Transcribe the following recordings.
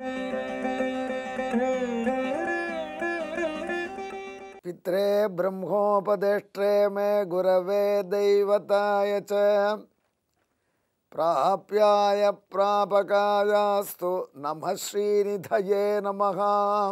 पित्रे ब्रह्मोपदेष्ट्रे मे गुरवे दैवताय च प्राप्याय प्रापकायास्तु நம ஸ்ரீநிதயே நமகா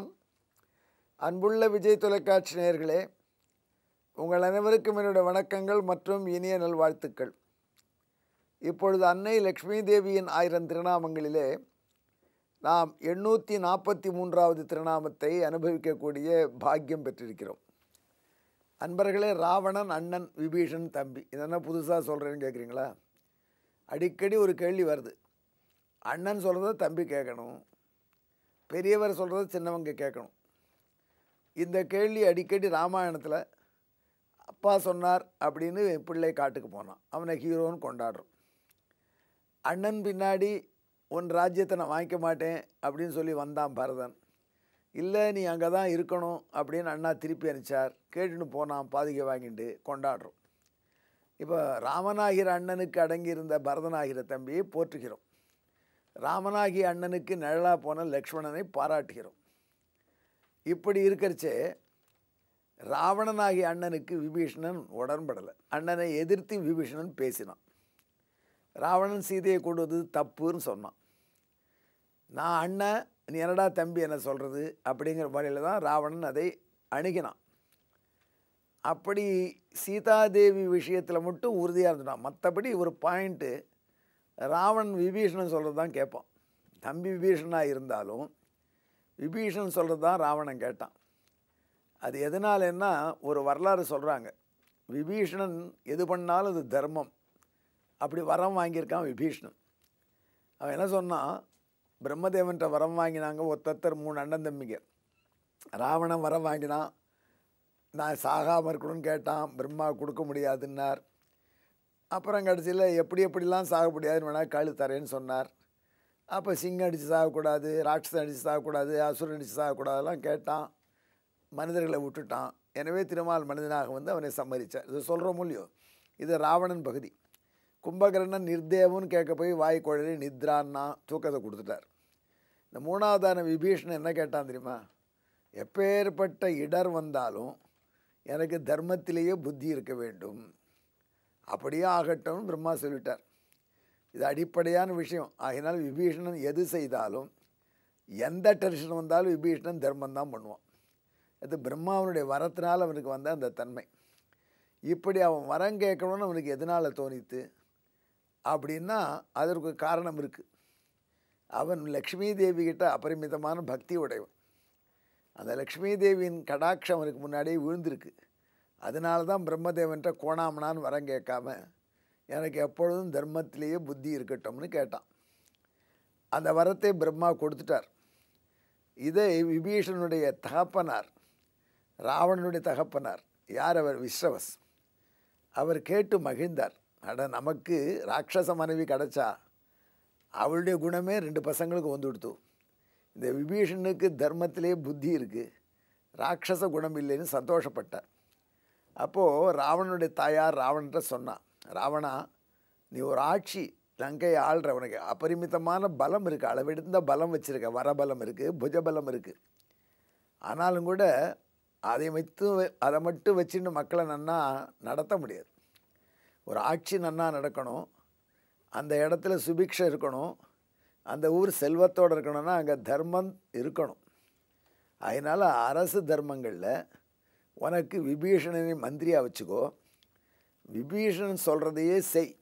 அன்புள்ள விஜய் தொலைக்காட்சி நேயர்களே உங்கள் அனைவருக்கும் என்னுடைய வணக்கங்கள் மற்றும் இனிய நல்வாழ்த்துக்கள் இப்பொழுது அன்னை லக்ஷ்மி தேவியின் ஆயிரம் திருநாமங்களிலே நாம் எண்ணூற்றி நாற்பத்தி மூன்றாவது திருநாமத்தை அனுபவிக்கக்கூடிய பாக்கியம் பெற்றிருக்கிறோம் அன்பர்களே ராவணன் அண்ணன் விபீஷன் தம்பி இதென்ன புதுசாக சொல்கிறேன்னு கேட்குறீங்களா அடிக்கடி ஒரு கேள்வி வருது அண்ணன் சொல்கிறத தம்பி கேட்கணும் பெரியவர் சொல்கிறத சின்னவங்க கேட்கணும் இந்த கேள்வி அடிக்கடி ராமாயணத்தில் அப்பா சொன்னார் அப்படின்னு பிள்ளை காட்டுக்கு போனான் அவனை ஹீரோன்னு கொண்டாடுறோம் அண்ணன் பின்னாடி உன் ராஜ்யத்தை நான் வாங்கிக்க மாட்டேன் அப்படின்னு சொல்லி வந்தான் பரதன் இல்லை நீ அங்கே தான் இருக்கணும் அப்படின்னு அண்ணா திருப்பி அனுப்பிச்சார் கேட்டுன்னு போனான் பாதுகை வாங்கிட்டு கொண்டாடுறோம் இப்போ ராமனாகிற அண்ணனுக்கு அடங்கியிருந்த பரதனாகிற தம்பியை போற்றுகிறோம் ராமனாகிய அண்ணனுக்கு நிழலாக போன லக்ஷ்மணனை பாராட்டுகிறோம் இப்படி இருக்கிறச்சே ராவணனாகிய அண்ணனுக்கு விபீஷணன் உடன்படலை அண்ணனை எதிர்த்து விபீஷணன் பேசினான் ராவணன் சீதையை கொண்டு வந்தது தப்புன்னு சொன்னான் நான் அண்ணன் நீ என்னடா தம்பி என்ன சொல்கிறது அப்படிங்கிற முறையில் தான் ராவணன் அதை அணுகினான் அப்படி சீதாதேவி விஷயத்தில் மட்டும் உறுதியாக இருந்துட்டான் மற்றபடி ஒரு பாயிண்ட்டு ராவணன் விபீஷணன் சொல்கிறது தான் கேட்பான் தம்பி விபீஷணனாக இருந்தாலும் விபீஷணன் சொல்கிறது தான் ராவணன் கேட்டான் அது எதனாலன்னா ஒரு வரலாறு சொல்கிறாங்க விபீஷணன் எது பண்ணாலும் அது தர்மம் அப்படி வரம் வாங்கியிருக்கான் விபீஷ்ணன் அவன் என்ன சொன்னான் பிரம்மதேவன்கிட்ட வரம் வாங்கினாங்க ஒத்தத்தர் மூணு அண்ணன் தம்பிங்க ராவணன் வரம் வாங்கினான் நான் சாகாமல் இருக்கணும்னு கேட்டான் பிரம்மா கொடுக்க முடியாதுன்னார் அப்புறம் கடைசியில் எப்படி எப்படிலாம் சாக முடியாதுன்னு வேணால் கழு தரேன்னு சொன்னார் அப்போ சிங்கம் அடித்து சாகக்கூடாது ராட்சசன் அடித்து சாகக்கூடாது அசுரன் அடித்து சாகக்கூடாதெல்லாம் கேட்டான் மனிதர்களை விட்டுட்டான் எனவே திருமால் மனிதனாக வந்து அவனை சம்மதிச்சார் இது சொல்கிறோம் இல்லையோ இது ராவணன் பகுதி கும்பகர்ணன் நிர்தேவன்னு கேட்க போய் வாய் குழலி நித்ரான்னா தூக்கத்தை கொடுத்துட்டார் இந்த மூணாவதான விபீஷணன் என்ன கேட்டான் தெரியுமா எப்பேற்பட்ட இடர் வந்தாலும் எனக்கு தர்மத்திலேயே புத்தி இருக்க வேண்டும் அப்படியே ஆகட்டும்னு பிரம்மா சொல்லிட்டார் இது அடிப்படையான விஷயம் ஆகினால் விபீஷணன் எது செய்தாலும் எந்த டென்ஷன் வந்தாலும் விபீஷணன் தர்மம் தான் பண்ணுவான் அது பிரம்மாவனுடைய வரத்தினால் அவனுக்கு வந்த அந்த தன்மை இப்படி அவன் வரம் கேட்கணும்னு அவனுக்கு எதனால் தோணித்து அப்படின்னா அதற்கு காரணம் இருக்குது அவன் லக்ஷ்மி தேவி கிட்ட அபரிமிதமான பக்தி உடையவன் அந்த லக்ஷ்மி தேவியின் கடாட்சம் அவனுக்கு முன்னாடியே விழுந்திருக்கு அதனால தான் பிரம்மதேவன்கிட்ட கோணாமனான்னு வரம் கேட்காம எனக்கு எப்பொழுதும் தர்மத்திலேயே புத்தி இருக்கட்டும்னு கேட்டான் அந்த வரத்தை பிரம்மா கொடுத்துட்டார் இதை விபீஷனுடைய தகப்பனார் ராவணனுடைய தகப்பனார் யார் அவர் விஸ்ரவஸ் அவர் கேட்டு மகிழ்ந்தார் அட நமக்கு ராட்சச மனைவி கிடச்சா அவளுடைய குணமே ரெண்டு பசங்களுக்கு வந்து கொடுத்து இந்த விபீஷனுக்கு தர்மத்திலே புத்தி இருக்குது ராட்சச குணம் இல்லைன்னு சந்தோஷப்பட்டார் அப்போது ராவணனுடைய தாயார் ராவணன்ட்ட சொன்னான் ராவணா நீ ஒரு ஆட்சி லங்கையை ஆள்ற உனக்கு அபரிமிதமான பலம் இருக்குது அளவெடுத்த பலம் வச்சுருக்க வரபலம் இருக்குது புஜபலம் இருக்குது ஆனாலும் கூட அதை வைத்து அதை மட்டும் வச்சுன்னு மக்களை நன்னா நடத்த முடியாது ஒரு ஆட்சி நன்னா நடக்கணும் அந்த இடத்துல சுபிக்ஷம் இருக்கணும் அந்த ஊர் செல்வத்தோடு இருக்கணும்னா அங்கே தர்மம் இருக்கணும் அதனால் அரசு தர்மங்களில் உனக்கு விபீஷணனை மந்திரியாக வச்சுக்கோ விபீஷணன் சொல்கிறதையே செய்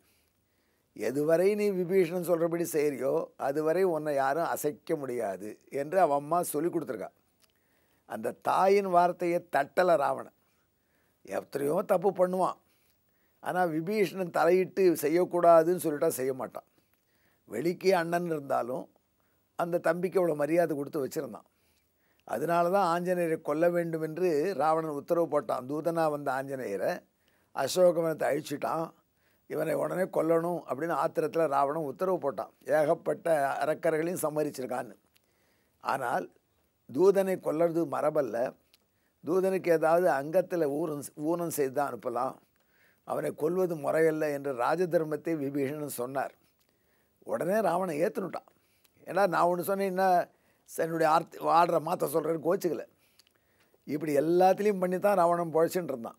எதுவரை நீ விபீஷணன் சொல்கிறபடி செய்கிறியோ அதுவரை உன்னை யாரும் அசைக்க முடியாது என்று அவன் அம்மா சொல்லி கொடுத்துருக்கா அந்த தாயின் வார்த்தையை தட்டலை ராவணன் எத்தனையோ தப்பு பண்ணுவான் ஆனால் விபீஷணன் தலையிட்டு செய்யக்கூடாதுன்னு சொல்லிட்டா செய்ய மாட்டான் வெளிக்கு அண்ணன் இருந்தாலும் அந்த தம்பிக்கு அவ்வளோ மரியாதை கொடுத்து வச்சுருந்தான் அதனால தான் ஆஞ்சநேயரை கொல்ல வேண்டும் என்று ராவணன் உத்தரவு போட்டான் தூதனாக வந்த ஆஞ்சநேயரை அசோகவனத்தை அழிச்சிட்டான் இவனை உடனே கொல்லணும் அப்படின்னு ஆத்திரத்தில் ராவணன் உத்தரவு போட்டான் ஏகப்பட்ட அரக்கர்களையும் சம்மரிச்சிருக்கான்னு ஆனால் தூதனை கொல்லறது மரபல்ல தூதனுக்கு ஏதாவது அங்கத்தில் ஊனம் ஊனம் செய்து தான் அனுப்பலாம் அவனை கொல்வது முறையல்ல என்று ராஜதர்மத்தை விபீஷணன் சொன்னார் உடனே ராவணன் ஏற்றுனுட்டான் ஏன்னா நான் ஒன்று சொன்னேன் என்ன என்னுடைய ஆர்த்தி ஆர்டரை மாற்ற சொல்கிறேன்னு கோச்சிக்கல இப்படி எல்லாத்துலேயும் பண்ணி தான் ராவணன் பொழைச்சின்னு இருந்தான்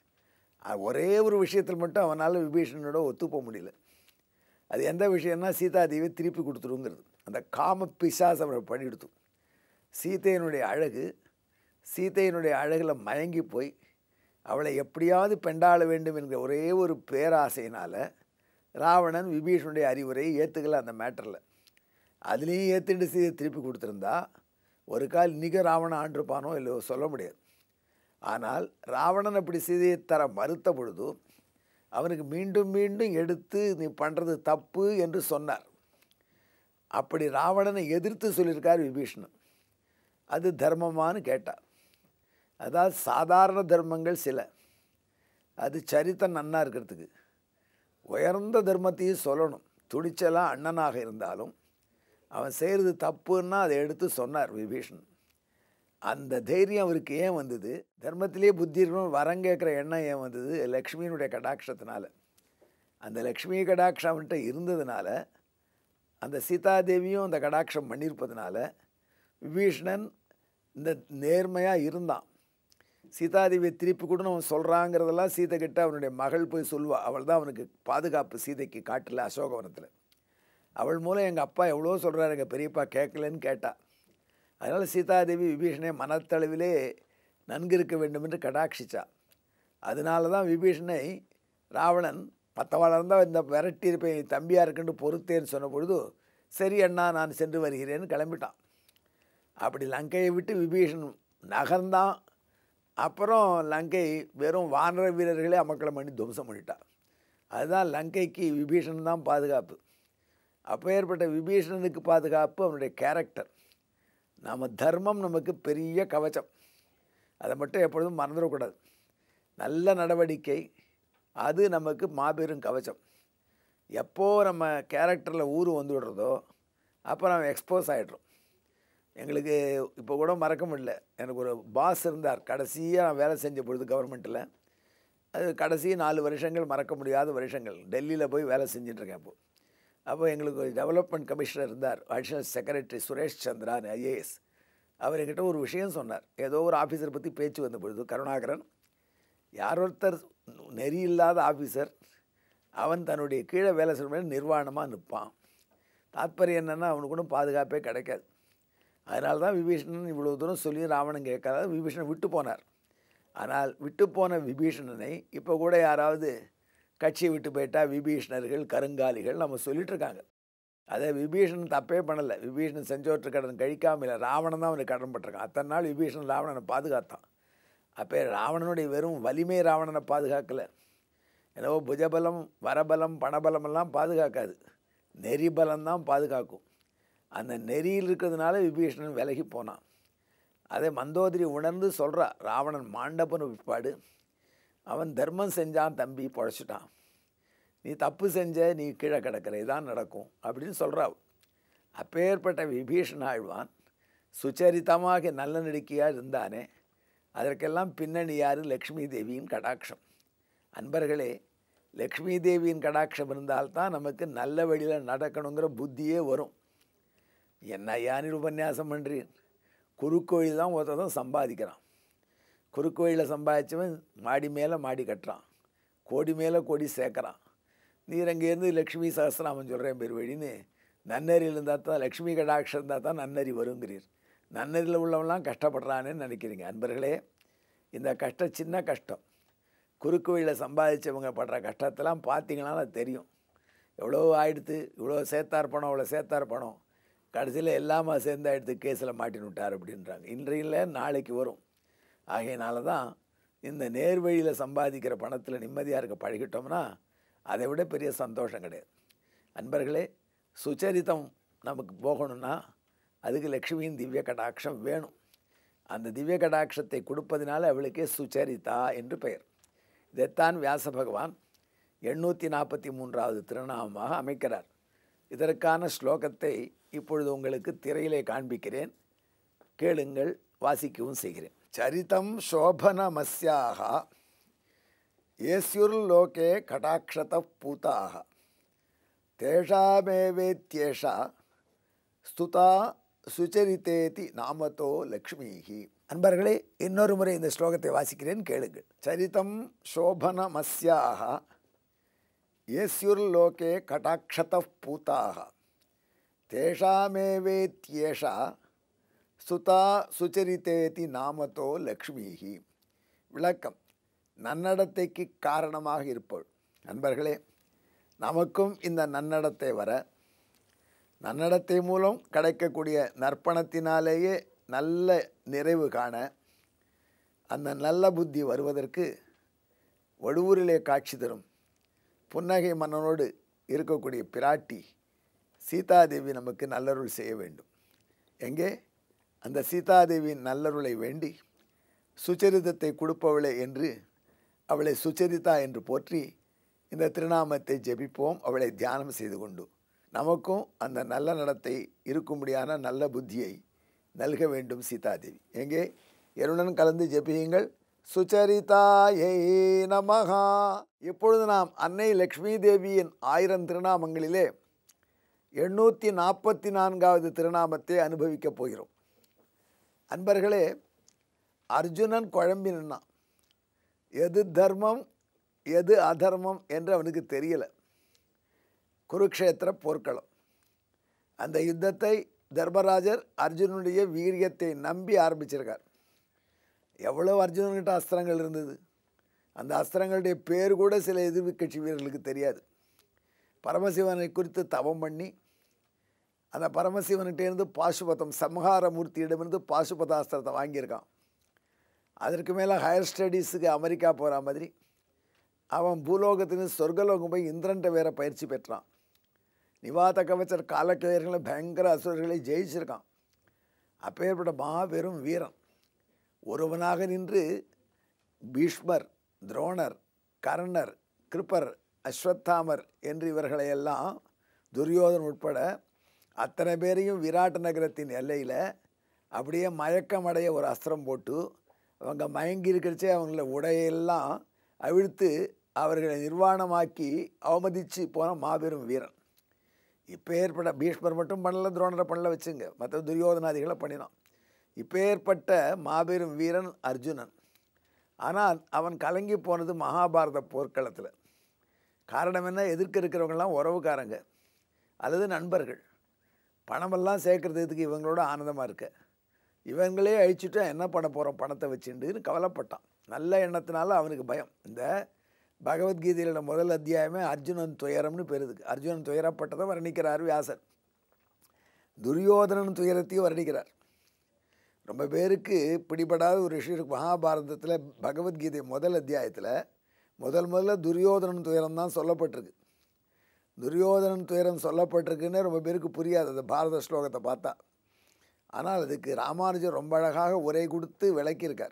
அது ஒரே ஒரு விஷயத்தில் மட்டும் அவனால் விபீஷணனோட ஒத்துப்போக முடியல அது எந்த விஷயம்னா சீதாதேவியை திருப்பி கொடுத்துருங்கிறது அந்த காம பிசாஸ் அவரை பண்ணிடுத்து சீதையினுடைய அழகு சீதையினுடைய அழகில் மயங்கி போய் அவளை எப்படியாவது பெண்டாள வேண்டும் என்கிற ஒரே ஒரு பேராசையினால் ராவணன் விபீஷனுடைய அறிவுரையை ஏற்றுக்கல அந்த மேட்டரில் அதுலேயும் ஏற்றுட்டு சீதை திருப்பி கொடுத்துருந்தா ஒரு கால் இன்றைக்கும் ராவணன் ஆண்டிருப்பானோ இல்லையோ சொல்ல முடியாது ஆனால் ராவணன் அப்படி சீதையை தர மறுத்த பொழுது அவனுக்கு மீண்டும் மீண்டும் எடுத்து நீ பண்ணுறது தப்பு என்று சொன்னார் அப்படி ராவணனை எதிர்த்து சொல்லியிருக்கார் விபீஷணன் அது தர்மமானு கேட்டார் அதாவது சாதாரண தர்மங்கள் சில அது சரித்தம் நன்னா இருக்கிறதுக்கு உயர்ந்த தர்மத்தையும் சொல்லணும் துணிச்சலாக அண்ணனாக இருந்தாலும் அவன் செய்கிறது தப்புன்னா அதை எடுத்து சொன்னார் விபீஷன் அந்த தைரியம் அவருக்கு ஏன் வந்தது தர்மத்திலே புத்தி இருக்கணும் வரம் கேட்குற எண்ணம் ஏன் வந்தது லக்ஷ்மியினுடைய கடாட்சத்தினால அந்த லக்ஷ்மி கடாட்சம் அவன்கிட்ட இருந்ததுனால அந்த சீதாதேவியும் அந்த கடாட்சம் பண்ணியிருப்பதுனால விபீஷணன் இந்த நேர்மையாக இருந்தான் சீதாதேவியை திருப்பி கூட அவன் சொல்கிறாங்கிறதெல்லாம் சீதை கிட்ட அவனுடைய மகள் போய் சொல்லுவாள் அவள் தான் அவனுக்கு பாதுகாப்பு சீதைக்கு காட்டில் அசோகவனத்தில் அவள் மூலம் எங்கள் அப்பா எவ்வளோ சொல்கிறாரு எங்கள் பெரியப்பா கேட்கலன்னு கேட்டா அதனால் சீதாதேவி விபீஷணை மனத்தளவிலே நன்கு இருக்க வேண்டும் என்று கடாட்சிச்சா அதனால தான் விபீஷணை ராவணன் மற்றவாளாக இருந்தால் இந்த விரட்டி இருப்பேன் தம்பியாக இருக்குன்னு பொறுத்தேன்னு சொன்ன பொழுது சரி அண்ணா நான் சென்று வருகிறேன்னு கிளம்பிட்டான் அப்படி லங்கையை விட்டு விபீஷன் நகர்ந்தான் அப்புறம் லங்கை வெறும் வானர வீரர்களே அமக்களம் பண்ணி துவம்சம் பண்ணிட்டான் அதுதான் லங்கைக்கு விபீஷணன் தான் பாதுகாப்பு அப்போ ஏற்பட்ட விபீஷணனுக்கு பாதுகாப்பு அவனுடைய கேரக்டர் நம்ம தர்மம் நமக்கு பெரிய கவச்சம் அதை மட்டும் எப்பொழுதும் மறந்துடக்கூடாது நல்ல நடவடிக்கை அது நமக்கு மாபெரும் கவச்சம் எப்போ நம்ம கேரக்டரில் ஊர் வந்து விடுறதோ அப்போ நம்ம எக்ஸ்போஸ் ஆகிடுறோம் எங்களுக்கு இப்போ கூட மறக்க முடியல எனக்கு ஒரு பாஸ் இருந்தார் கடைசியாக நான் வேலை செஞ்ச பொழுது கவர்மெண்ட்டில் அது கடைசி நாலு வருஷங்கள் மறக்க முடியாத வருஷங்கள் டெல்லியில் போய் வேலை செஞ்சிட்ருக்கேன் அப்போது அப்போ எங்களுக்கு ஒரு டெவலப்மெண்ட் கமிஷனர் இருந்தார் additional secretary Suresh Chandran IAS அவர் என்கிட்ட ஒரு விஷயம் சொன்னார் ஏதோ ஒரு ஆஃபீஸரை பற்றி பேச்சு வந்த பொழுது கருணாகரன் யார் ஒருத்தர் நெறி இல்லாத ஆஃபீஸர் அவன் தன்னுடைய கீழே வேலை செய்ய நிர்வாணமாக நிற்பான் தாத்பரியம் என்னென்னா அவனுக்கு ஒன்றும் பாதுகாப்பே கிடைக்காது அதனால தான் விபீஷணன் இவ்வளோ தூரம் சொல்லி ராவணன் கேட்காத விபீஷணன் விட்டு போனார் ஆனால் விட்டு போன விபீஷணனை இப்போ கூட யாராவது கட்சியை விட்டு போயிட்டா விபீஷணர்கள் கருங்காலிகள் நம்ம சொல்லிட்டு இருக்காங்க அதை விபீஷணன் தப்பே பண்ணலை விபீஷணன் செஞ்சோற்று கடன் கழிக்காமல் இல்லை ராவணன் தான் அவனுக்கு கடன் பட்டிருக்கான் அத்தனை நாள் விபீஷணன் ராவணனை பாதுகாத்தான் அப்போ ராவணனுடைய வெறும் வலிமை ராவணனை பாதுகாக்கலை என்னவோ புஜபலம் வரபலம் பணபலமெல்லாம் பாதுகாக்காது நெறி பலம்தான் பாதுகாக்கும் அந்த நெறியில் இருக்கிறதுனால விபீஷணன் விலகி போனான் அதை மந்தோதரி உணர்ந்து சொல்கிறா ராவணன் மாண்டபன் விற்பாடு அவன் தர்மம் செஞ்சான் தம்பி பொழைச்சிட்டான் நீ தப்பு செஞ்ச நீ கீழே கிடக்கிற இதான் நடக்கும் அப்படின்னு சொல்கிறா அப்பேற்பட்ட விபீஷண ஆழ்வான் சுச்சரித்தமாக நல்ல நடிக்கையாக இருந்தானே அதற்கெல்லாம் பின்னணி யார் லக்ஷ்மி தேவியின் கடாட்சம் அன்பர்களே லக்ஷ்மி தேவியின் கடாட்சம் இருந்தால்தான் நமக்கு நல்ல வழியில் நடக்கணுங்கிற புத்தியே வரும் என்ன யானி உபன்யாசம் பண்ணுறீன் குறுக்கோயில் தான் ஒருத்தர் சம்பாதிக்கிறான் குறுக்கோயிலில் சம்பாதிச்சவன் மாடி மேலே மாடி கட்டுறான் கோடி மேலே கோடி சேர்க்குறான் நீர் அங்கேருந்து லக்ஷ்மி சகசிராமன் சொல்கிறேன் பேர் வழின்னு நன்னறியில் இருந்தால் தான் லக்ஷ்மி கடாட்சம் இருந்தால் தான் நன்னறி வருங்கிறீர் நன்னறியில் உள்ளவன்லாம் கஷ்டப்படுறானேன்னு நினைக்கிறீங்க அன்பர்களே இந்த கஷ்டம் சின்ன கஷ்டம் குறுக்கு வழியில் சம்பாதிச்சவங்க படுற கஷ்டத்தெல்லாம் பார்த்தீங்கன்னா அது தெரியும் எவ்வளோ ஆயிடுத்து இவ்வளோ சேர்த்தார் பணம் இவ்வளோ சேர்த்தார் பணம் கடைசியில் எல்லாமா சேர்ந்தாயிடுத்து கேஸில் மாட்டின்னு விட்டார் அப்படின்றாங்க இன்றையில் நாளைக்கு வரும் ஆகையினால தான் இந்த நேர்வழியில் சம்பாதிக்கிற பணத்தில் நிம்மதியாக இருக்க பழகிட்டோம்னா அதை விட பெரிய சந்தோஷம் கிடையாது அன்பர்களே சுச்சரித்தம் நமக்கு போகணும்னா அதுக்கு லக்ஷ்மியின் திவ்ய கடாட்சம் வேணும் அந்த திவ்ய கடாட்சத்தை கொடுப்பதினால அவளுக்கே சுச்சரிதா என்று பெயர் இதைத்தான் வியாச பகவான் எண்ணூற்றி நாற்பத்தி மூன்றாவது திருநாமமாக அமைக்கிறார் இதற்கான ஸ்லோகத்தை இப்பொழுது உங்களுக்கு திரையிலே காண்பிக்கிறேன் கேளுங்கள் வாசிக்கவும் செய்கிறேன் சரிதம் சோபனமஸ்யாக ஏஸ்யுர்லோகே கடாட்சத பூதாக தேஷாமேவேத்யேஷா ஸ்துதா சுச்சரித்தேதி நாமத்தோ லக்ஷ்மிஹி அன்பர்களே இன்னொரு முறை இந்த ஸ்லோகத்தை வாசிக்கிறேன் கேளுங்கள் சரிதம் சோபனமஸ்யாக ஏஸ்யுர்லோகே கடாட்சத பூதாக தேஷாமேவேத்யேஷா சுதா சுச்சரித்தேதி நாமத்தோ லக்ஷ்மிஹி விளக்கம் நன்னடத்தைக்கு காரணமாக இருப்பவள் நண்பர்களே நமக்கும் இந்த நன்னடத்தை வர நன்னடத்தை மூலம் கிடைக்கக்கூடிய நற்பணத்தினாலேயே நல்ல நிறைவு காண அந்த நல்ல புத்தி வருவதற்கு வடுவூரிலே காட்சி தரும் புன்னகை மன்னனோடு இருக்கக்கூடிய பிராட்டி சீதாதேவி நமக்கு நல்லருள் செய்ய வேண்டும் எங்கே அந்த சீதாதேவியின் நல்லருளை வேண்டி சுச்சரிதத்தை கொடுப்பவளே என்று அவளை சுச்சரிதா என்று போற்றி இந்த திருநாமத்தை ஜெபிப்போம் அவளை தியானம் செய்து கொண்டு நமக்கும் அந்த நல்ல நடத்தை இருக்கும்படியான நல்ல புத்தியை நல்க வேண்டும் சீதாதேவி எங்கே எருடன் கலந்து ஜெபியுங்கள் சுச்சரிதாயை நமகா இப்பொழுது நாம் அன்னை லக்ஷ்மி தேவியின் ஆயிரம் திருநாமங்களிலே எண்ணூற்றி நாற்பத்தி நான்காவது திருநாமத்தை அனுபவிக்கப் போகிறோம் அன்பர்களே அர்ஜுனன் குழம்பி நின்னான் எது தர்மம் எது அதர்மம் என்று அவனுக்கு தெரியலை குருக்ஷேத்திர போர்க்களம் அந்த யுத்தத்தை தர்மராஜர் அர்ஜுனனுடைய வீரியத்தை நம்பி ஆரம்பிச்சிருக்கார் எவ்வளோ அர்ஜுனன்கிட்ட அஸ்திரங்கள் இருந்தது அந்த அஸ்திரங்களுடைய பேர் கூட சில எதிர்கட்சி வீரர்களுக்கு தெரியாது பரமசிவனை குறித்து தவம் பண்ணி அந்த பரமசிவன்கிட்டேருந்து பாசுபதம் சம்ஹார மூர்த்தியிடமிருந்து பாசுபதாஸ்திரத்தை வாங்கியிருக்கான் அதற்கு மேலே ஹையர் ஸ்டடீஸுக்கு அமெரிக்கா போகிற மாதிரி அவன் பூலோகத்திலிருந்து சொர்க்கலோகம் போய் இந்திரன்ட்ட வேற பயிற்சி பெற்றான் நிவாத கவச்சர் காலக்கிழர்களை பயங்கர அசுரர்களை ஜெயிச்சிருக்கான் அப்பேற்பட்ட மாபெரும் வீரன் ஒருவனாக நின்று பீஷ்மர் துரோணர் கர்ணர் கிருப்பர் அஸ்வத்தாமர் என்று இவர்களையெல்லாம் துரியோதன் உட்பட அத்தனை பேரையும் விராட் நகரத்தின் எல்லையில் அப்படியே மயக்கமடைய ஒரு அஸ்திரம் போட்டு அவங்க மயங்கி இருக்கிறச்சே அவங்கள உடையெல்லாம் அவிழ்த்து அவர்களை நிர்வாணமாக்கி அவமதித்து போன மாபெரும் வீரன் இப்போ ஏற்பட்ட பீஷ்மர் மட்டும் பண்ணல துரோணரை பண்ணல வச்சுங்க மற்ற துரியோதனாதிகளை பண்ணினான் இப்போ ஏற்பட்ட மாபெரும் வீரன் அர்ஜுனன் ஆனால் அவன் கலங்கி போனது மகாபாரத போர்க்களத்தில் காரணம் என்ன எதிர்க்க இருக்கிறவங்களாம் உறவுக்காரங்க அல்லது நண்பர்கள் பணமெல்லாம் சேர்க்கறதுக்கு இவங்களோட ஆனந்தமாக இருக்க இவங்களே அழிச்சுட்டா என்ன பண்ண போகிறோம் பணத்தை வச்சுட்டுன்னு கவலைப்பட்டான் நல்ல எண்ணத்தினால அவனுக்கு பயம் இந்த பகவத்கீதையில முதல் அத்தியாயமே அர்ஜுனன் துயரம்னு பெருதுக்கு அர்ஜுனன் துயரப்பட்டதை வர்ணிக்கிறார் வியாசர் துரியோதனன் துயரத்தையும் வர்ணிக்கிறார் ரொம்ப பேருக்கு பிடிபடாத ஒரு விஷயம் இருக்கு மகாபாரதத்தில் பகவத்கீதை முதல் அத்தியாயத்தில் முதல் முதல்ல துரியோதனன் துயரம் தான் சொல்லப்பட்டிருக்கு துரியோதனன் துயரம் சொல்லப்பட்டிருக்குன்னு ரொம்ப பேருக்கு புரியாது அந்த பாரத ஸ்லோகத்தை பார்த்தா ஆனால் அதுக்கு ராமானுஜர் ரொம்ப அழகாக உரை கொடுத்து விளக்கியிருக்கார்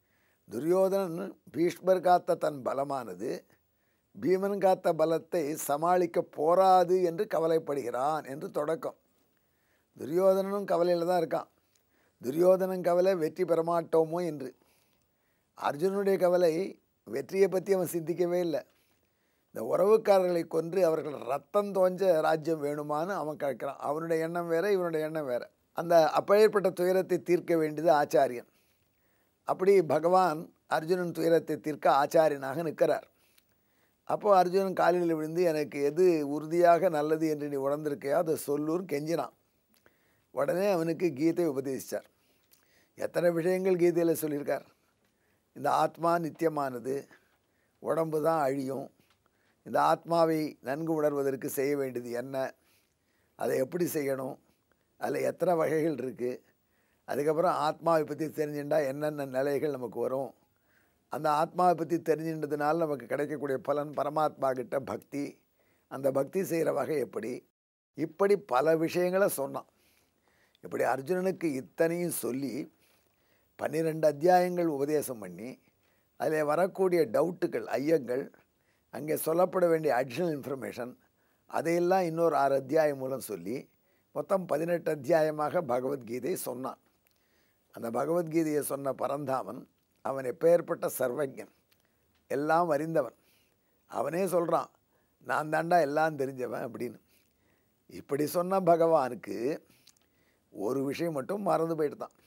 துரியோதனன் பீஷ்மர் காத்த தன் பலமானது பீமன் காத்த பலத்தை சமாளிக்க போராது என்று கவலைப்படுகிறான் என்று தொடக்கம் துரியோதனனும் கவலையில் தான் இருக்கான் துரியோதனன் கவலை வெற்றி பெறமாட்டோமோ என்று அர்ஜுனுடைய கவலை வெற்றியை பற்றி அவன் சிந்திக்கவே இல்லை இந்த உறவுக்காரர்களை கொன்று அவர்கள் ரத்தம் தோஞ்ச ராஜ்யம் வேணுமான்னு அவன் கேட்குறான் அவனுடைய எண்ணம் வேற இவனுடைய எண்ணம் வேற அந்த அப்பேற்பட்ட துயரத்தை தீர்க்க வேண்டியது ஆச்சாரியன் அப்படி பகவான் அர்ஜுனன் துயரத்தை தீர்க்க ஆச்சாரியனாக நிற்கிறார் அப்போ அர்ஜுனன் காலில் விழுந்து எனக்கு எது உறுதியாக நல்லது என்று நீ உணர்ந்திருக்கையோ அதை சொல்லூர்னு கெஞ்சினான் உடனே அவனுக்கு கீதை உபதேசித்தார் எத்தனை விஷயங்கள் கீதையில் சொல்லியிருக்கார் இந்த ஆத்மா நித்தியமானது உடம்பு தான் அழியும் இந்த ஆத்மாவை நன்கு உணர்வதற்கு செய்ய வேண்டியது என்ன அதை எப்படி செய்யணும் அதில் எத்தனை வகைகள் இருக்குது அதுக்கப்புறம் ஆத்மாவை பற்றி தெரிஞ்சுட்டா என்னென்ன நிலைகள் நமக்கு வரும் அந்த ஆத்மாவை பற்றி தெரிஞ்சுட்டதுனால நமக்கு கிடைக்கக்கூடிய பலன் பரமாத்மா கிட்ட பக்தி அந்த பக்தி செய்கிற வகை எப்படி இப்படி பல விஷயங்களை சொன்னான் இப்படி அர்ஜுனனுக்கு இத்தனையும் சொல்லி பன்னிரெண்டு அத்தியாயங்கள் உபதேசம் பண்ணி அதில் வரக்கூடிய டவுட்டுகள் ஐயங்கள் அங்கே சொல்லப்பட வேண்டிய அடிஷ்னல் இன்ஃபர்மேஷன் அதையெல்லாம் இன்னொரு ஆறு அத்தியாயம் மூலம் சொல்லி மொத்தம் பதினெட்டு அத்தியாயமாக பகவத்கீதை சொன்னான் அந்த பகவத்கீதையை சொன்ன பரந்தாமன் அவன் எப்பேற்பட்ட சர்வஜன் எல்லாம் அறிந்தவன் அவனே சொல்கிறான் நான் தாண்டா எல்லாம் தெரிஞ்சவன் அப்படின்னு இப்படி சொன்ன பகவானுக்கு ஒரு விஷயம் மட்டும் மறந்து போயிட்டு தான்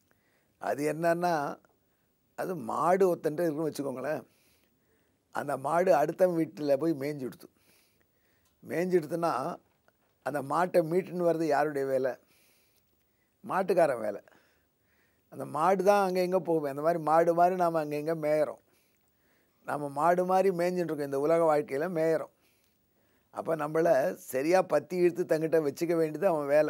அது என்னன்னா அது மாடு ஒத்தன்ட்டு இருக்குன்னு வச்சுக்கோங்களேன் அந்த மாடு அடுத்த வீட்டில் போய் மேய்ஞ்சிடுத்து மேய்ஞ்சிடுத்துன்னா அந்த மாட்டை மீட்டுன்னு வர்றது யாருடைய வேலை மாட்டுக்காரன் வேலை அந்த மாடு தான் அங்கே எங்கே போகும் அந்த மாதிரி மாடு மாதிரி நாம் அங்கே எங்கே மேயிறோம் நம்ம மாடு மாதிரி மேய்ஞ்சிட்டு இருக்கோம் இந்த உலக வாழ்க்கையில் மேயிறோம் அப்போ நம்மளை சரியாக பத்தி இழுத்து தங்கிட்ட வச்சுக்க வேண்டியது அவன் வேலை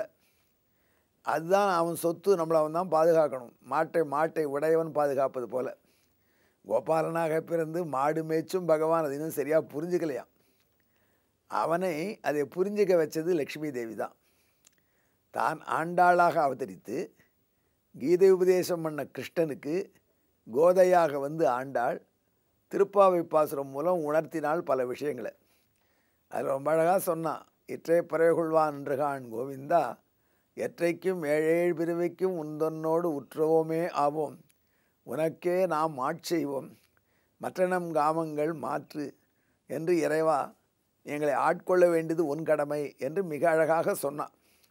அதுதான் அவன் சொத்து நம்மளை அவன் தான் பாதுகாக்கணும் மாட்டை மாட்டை உடையவன் பாதுகாப்பது போல கோபாலனாக பிறந்து மாடு மேய்ச்சும் பகவான் அது இன்னும் சரியாக புரிஞ்சுக்கலையாம் அவனை அதை புரிஞ்சுக்க வச்சது லக்ஷ்மி தேவி தான் தான் ஆண்டாளாக அவதரித்து கீதை உபதேசம் பண்ண கிருஷ்ணனுக்கு கோதையாக வந்து ஆண்டாள் திருப்பாவை பாசுரம் மூலம் உணர்த்தினாள் பல விஷயங்களை அது ரொம்ப அழகாக சொன்னான் இற்றை பறைகொள்வான் என்றுகான் கோவிந்தா எற்றைக்கும் ஏழேழு பிறவைக்கும் உந்தன்னோடு உற்றவோமே ஆவோம் உனக்கே நாம் ஆட்செய்வோம் மற்ற நம் காமங்கள் மாற்று என்று இறைவா எங்களை ஆட்கொள்ள வேண்டியது உன் கடமை என்று மிக அழகாக சொன்னான்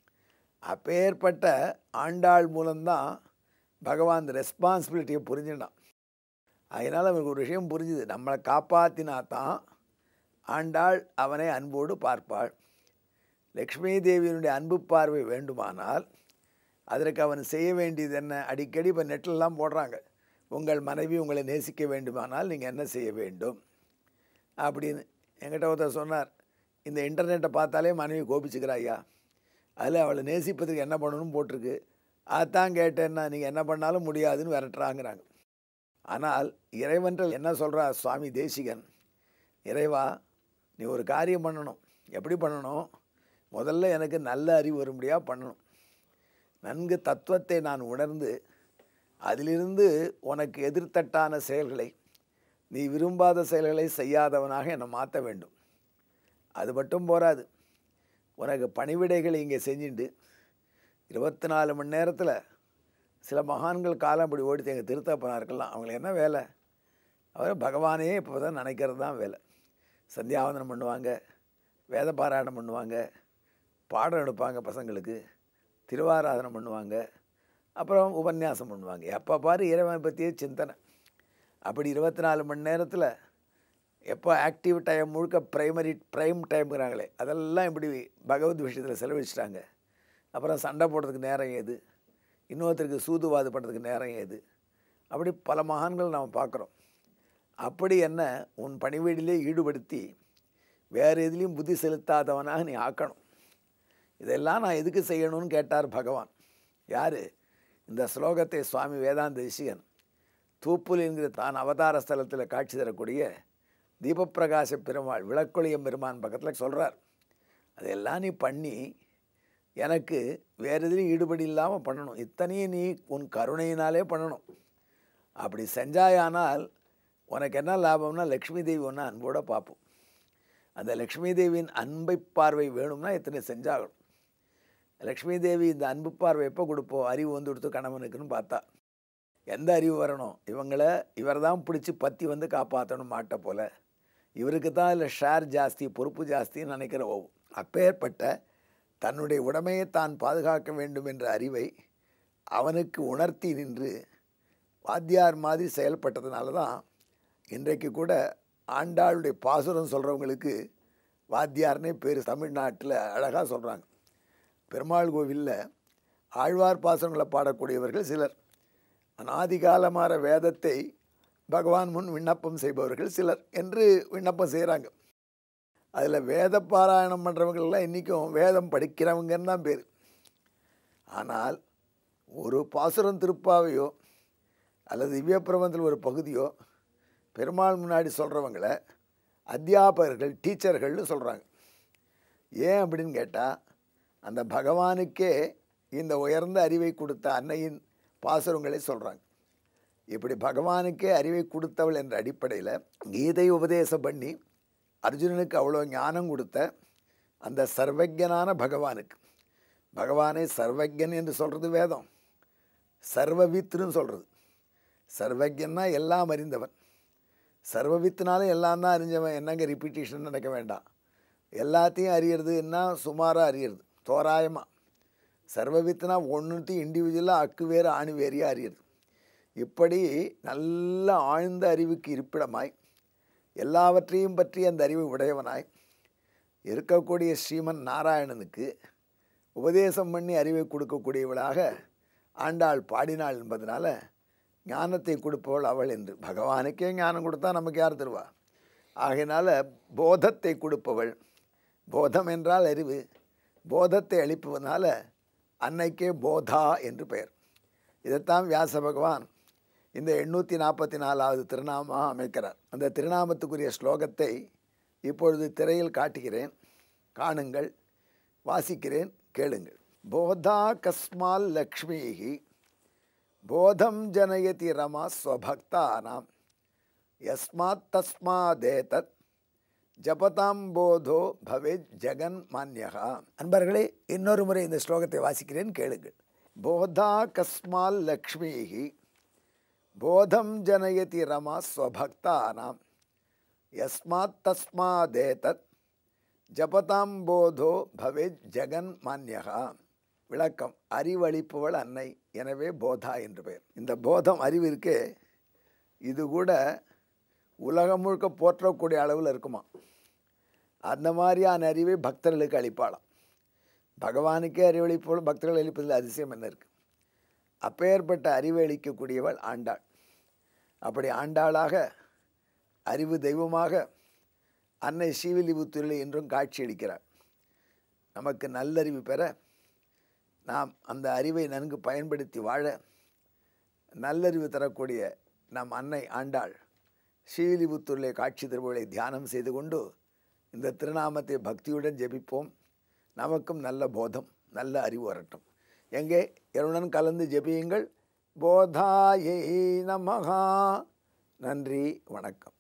அப்பேற்பட்ட ஆண்டாள் மூலம்தான் பகவான் இந்த ரெஸ்பான்சிபிலிட்டியை புரிஞ்சுட்டான் அதனால் அவனுக்கு ஒரு விஷயம் புரிஞ்சுது நம்மளை காப்பாற்றினா தான் ஆண்டாள் அவனை அன்போடு பார்ப்பாள் லக்ஷ்மி தேவியினுடைய அன்பு பார்வை வேண்டுமானால் அதற்கு அவன் செய்ய வேண்டியது என்ன அடிக்கடி இப்போ நெட்டிலலாம் போடுறாங்க உங்கள் மனைவி உங்களை நேசிக்க வேண்டுமானால் நீங்கள் என்ன செய்ய வேண்டும் அப்படின்னு என்கிட்ட ஒருத்தர் சொன்னார் இந்த இன்டர்நெட்டை பார்த்தாலே மனைவி கோபிச்சுக்கிறா ஐயா அதில் அவளை நேசிப்பதற்கு என்ன பண்ணணும்னு போட்டிருக்கு அதான் கேட்டேன்னா நீங்கள் என்ன பண்ணாலும் முடியாதுன்னு விரட்டுறாங்கிறாங்க ஆனால் இறைவன்கள் என்ன சொல்கிறா சுவாமி தேசிகன் இறைவா நீ ஒரு காரியம் பண்ணணும் எப்படி பண்ணணும் முதல்ல எனக்கு நல்ல அறிவு வரும்படியாக பண்ணணும் நன்கு தத்துவத்தை நான் உணர்ந்து அதிலிருந்து உனக்கு எதிர்த்தட்டான செயல்களை நீ விரும்பாத செயல்களை செய்யாதவனாக என்னை மாற்ற வேண்டும் அது மட்டும் போராது உனக்கு பணிவிடைகளை இங்கே செஞ்சுட்டு இருபத்தி நாலு மணி நேரத்தில் சில மகான்கள் காலம் இப்படி ஓடித்து எங்கள் திருத்தப்பனா இருக்கலாம் அவங்களுக்கு என்ன வேலை அவர் பகவானே இப்போ தான் நினைக்கிறது தான் வேலை சந்தியாவந்தனம் பண்ணுவாங்க வேத பாராயணம் பண்ணுவாங்க பாடம் எடுப்பாங்க பசங்களுக்கு திருவாராதனம் பண்ணுவாங்க அப்புறம் உபன்யாசம் பண்ணுவாங்க எப்போ பாரு இறைவனை பற்றியே சிந்தனை அப்படி இருபத்தி நாலு மணி நேரத்தில் எப்போ ஆக்டிவ் டைம் முழுக்க ப்ரைமரி ப்ரைம் டைம்ங்கிறாங்களே அதெல்லாம் இப்படி பகவத் விஷயத்தில் செலவழிச்சிட்டாங்க அப்புறம் சண்டை போடுறதுக்கு நேரம் ஏது இன்னொருத்தருக்கு சூதுவாது பண்ணுறதுக்கு நேரம் ஏது அப்படி பல மகான்கள் நாம் பார்க்குறோம் அப்படி என்ன உன் பணிவீடிலே ஈடுபடுத்தி வேறு எதுலேயும் புத்தி செலுத்தாதவனாக நீ ஆக்கணும் இதெல்லாம் நான் எதுக்கு செய்யணும்னு கேட்டார் பகவான் யார் இந்த ஸ்லோகத்தை சுவாமி வேதாந்த ரிஷிகன் தூப்புல் என்கிற தான் அவதார ஸ்தலத்தில் காட்சி தரக்கூடிய தீபப்பிரகாச பெருமாள் விளக்கொழியம் பெருமான் பக்கத்தில் சொல்கிறார் அதெல்லாம் நீ பண்ணி எனக்கு வேறு எதுலையும் ஈடுபடி இல்லாமல் பண்ணணும் இத்தனையும் நீ உன் கருணையினாலே பண்ணணும் அப்படி செஞ்சாயானால் உனக்கு என்ன லாபம்னா லக்ஷ்மி தேவி ஒன்று அன்போடு பார்ப்போம் அந்த லக்ஷ்மி தேவியின் அன்பை பார்வை வேணும்னா இத்தனை செஞ்சாகணும் லக்ஷ்மி தேவி இந்த அன்பு பார்வை எப்போ கொடுப்போம் அறிவு வந்து கொடுத்து கணவனுக்குன்னு பார்த்தா எந்த அறிவு வரணும் இவங்களை இவர் தான் பிடிச்சி பற்றி வந்து காப்பாற்றணும் மாட்டை போல் இவருக்கு தான் இல்லை ஷேர் ஜாஸ்தி பொறுப்பு ஜாஸ்தின்னு நினைக்கிற அப்பேற்பட்ட தன்னுடைய உடமையை தான் பாதுகாக்க வேண்டும் என்ற அறிவை அவனுக்கு உணர்த்தி நின்று வாத்தியார் மாதிரி செயல்பட்டதுனால தான் இன்றைக்கு கூட ஆண்டாளுடைய பாசுரம் சொல்கிறவங்களுக்கு வாத்தியார்னே பேர் தமிழ்நாட்டில் அழகாக சொல்கிறாங்க பெருமாள் கோவிலில் ஆழ்வார் பாசுரங்களை பாடக்கூடியவர்கள் சிலர் அனாதிகாலமான வேதத்தை பகவான் முன் விண்ணப்பம் செய்பவர்கள் சிலர் என்று விண்ணப்பம் செய்கிறாங்க அதில் வேத பாராயணம் பண்ணுறவங்கெல்லாம் இன்றைக்கும் வேதம் படிக்கிறவங்கன்னு தான் பேர் ஆனால் ஒரு பாசுரம் திருப்பாவையோ அல்லது திவ்ய பிரபந்தத்தில் ஒரு பகுதியோ பெருமாள் முன்னாடி சொல்கிறவங்கள அத்தியாபகர்கள் டீச்சர்கள்னு சொல்கிறாங்க ஏன் அப்படின்னு கேட்டால் அந்த பகவானுக்கே இந்த உயர்ந்த அறிவை கொடுத்த அன்னையின் பாசுரங்களை சொல்கிறாங்க இப்படி பகவானுக்கே அறிவை கொடுத்தவள் என்ற அடிப்படையில் கீதை உபதேசம் பண்ணி அர்ஜுனனுக்கு அவ்வளோ ஞானம் கொடுத்த அந்த சர்வஜனான பகவானுக்கு பகவானை சர்வஜன் என்று சொல்கிறது வேதம் சர்வவித்துன்னு சொல்கிறது சர்வஜன்னா எல்லாம் அறிந்தவன் சர்வவித்துனாலும் எல்லாம் தான் அறிஞ்சவன் என்னங்க ரிப்பீட்டேஷன் நினைக்க வேண்டாம் எல்லாத்தையும் அறியறது என்ன சுமாராக அறியறது தோராயமாக சர்வவித்தனா ஒன்றுத்தையும் இண்டிவிஜுவலாக அக்கு வேறு ஆணி வேறையாக அறியுது இப்படி நல்ல ஆழ்ந்த அறிவுக்கு இருப்பிடமாய் எல்லாவற்றையும் பற்றி அந்த அறிவு உடையவனாய் இருக்கக்கூடிய ஸ்ரீமன் நாராயணனுக்கு உபதேசம் பண்ணி அறிவை கொடுக்கக்கூடியவளாக ஆண்டாள் பாடினாள் என்பதனால ஞானத்தை கொடுப்பவள் அவள் என்று பகவானுக்கே ஞானம் கொடுத்தா நமக்கு யார் தருவா ஆகையினால போதத்தை கொடுப்பவள் போதம் என்றால் அறிவு போதத்தை அளிப்பதனால அன்னைக்கே போதா என்று பெயர் இதைத்தான் வியாச பகவான் இந்த எண்ணூற்றி நாற்பத்தி நாலாவது திருநாமம் அமைக்கிறார் அந்த திருநாமத்துக்குரிய ஸ்லோகத்தை இப்பொழுது திரையில் காட்டுகிறேன் காணுங்கள் வாசிக்கிறேன் கேளுங்கள் போதா கஸ்மால் லக்ஷ்மீஹி போதம் ஜனயதி ரமா ஸ்வபக்தானாம் யஸ்மாத் தஸ்மாதேதத் ஜபதாம் போதோ பவேத் ஜெகன் மான்யகா அன்பர்களே இன்னொரு முறை இந்த ஸ்லோகத்தை வாசிக்கிறேன் கேளுங்கள் போதா கஸ்மால் லக்ஷ்மீஹி போதம் ஜனயதி ரமா ஸ்வபக்தானாம் யஸ்மாத் தஸ்மாதேதத் ஜபதாம் போதோ பவேத் ஜெகன் மான்யகா விளக்கம் அறிவளிப்பவள் அன்னை எனவே போதா என்று பெயர் இந்த போதம் அறிவு இருக்கே இது கூட உலகம் முழுக்க போற்றக்கூடிய அளவில் இருக்குமா அந்த மாதிரியான அறிவை பக்தர்களுக்கு அளிப்பாளாம் பகவானுக்கே அறிவளிப்பவள் பக்தர்கள் அளிப்பதில் அதிசயம் என்ன இருக்குது அப்பேற்பட்ட அறிவை அளிக்கக்கூடியவள் ஆண்டாள் அப்படி ஆண்டாளாக அறிவு தெய்வமாக அன்னை ஸ்ரீவில்லிபுத்தூரில் என்றும் காட்சியளிக்கிறார் நமக்கு நல்லறிவு பெற நாம் அந்த அறிவை நன்கு பயன்படுத்தி வாழ நல்லறிவு தரக்கூடிய நம் அன்னை ஆண்டாள் ஸ்ரீவில்லிபுத்தூரிலே காட்சி திருவுகளை தியானம் செய்து கொண்டு இந்த திருநாமத்தை பக்தியுடன் ஜெபிப்போம் நமக்கும் நல்ல போதம் நல்ல அறிவு வரட்டும் எங்கே என்னுடன் கலந்து ஜெபியுங்கள் போதாயை நமகா நன்றி வணக்கம்